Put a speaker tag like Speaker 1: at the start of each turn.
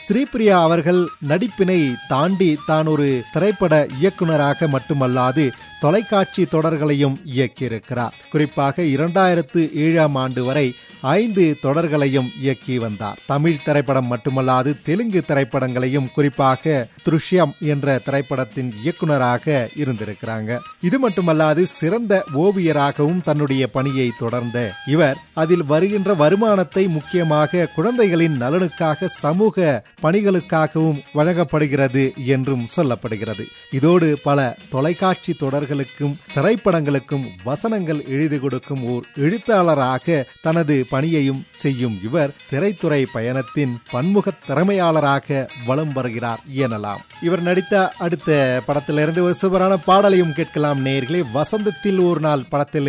Speaker 1: ஸ்ரீபிரியா அவர்கள் நடிப்பினை தாண்டி தான் ஒரு திரைப்பட இயக்குனராக மட்டுமல்லாது தொலைக்காட்சி தொடர்களையும் இயக்கியிருக்கிறார் குறிப்பாக இரண்டாயிரத்து ஏழாம் ஆண்டு வரை ஐந்து தொடர்களையும் இயக்கி வந்தார் தமிழ் திரைப்படம் மட்டுமல்லாது தெலுங்கு திரைப்படங்களையும் குறிப்பாக திருஷ்யம் என்ற திரைப்படத்தின் இயக்குனராக இருந்திருக்கிறாங்க இது மட்டுமல்லாது சிறந்த ஓவியராகவும் தன்னுடைய பணியை தொடர்ந்த இவர் அதில் வருகின்ற வருமானத்தை முக்கியமாக குழந்தைகளின் நலனுக்காக சமூக பணிகளுக்காகவும் வழங்கப்படுகிறது என்றும் சொல்லப்படுகிறது இதோடு பல தொலைக்காட்சி தொடர்களுக்கும் திரைப்படங்களுக்கும் வசனங்கள் எழுதி கொடுக்கும் ஓர் எழுத்தாளராக தனது பணியையும் செய்யும் இவர் திரைத்துறை பயணத்தின் பன்முக திறமையாளராக வலம் வருகிறார் எனலாம் இவர் நடித்த அடுத்த படத்திலிருந்து ஒரு சுவரான பாடலையும் கேட்கலாம் நேர்களே வசந்தத்தில் ஒரு நாள் படத்தில்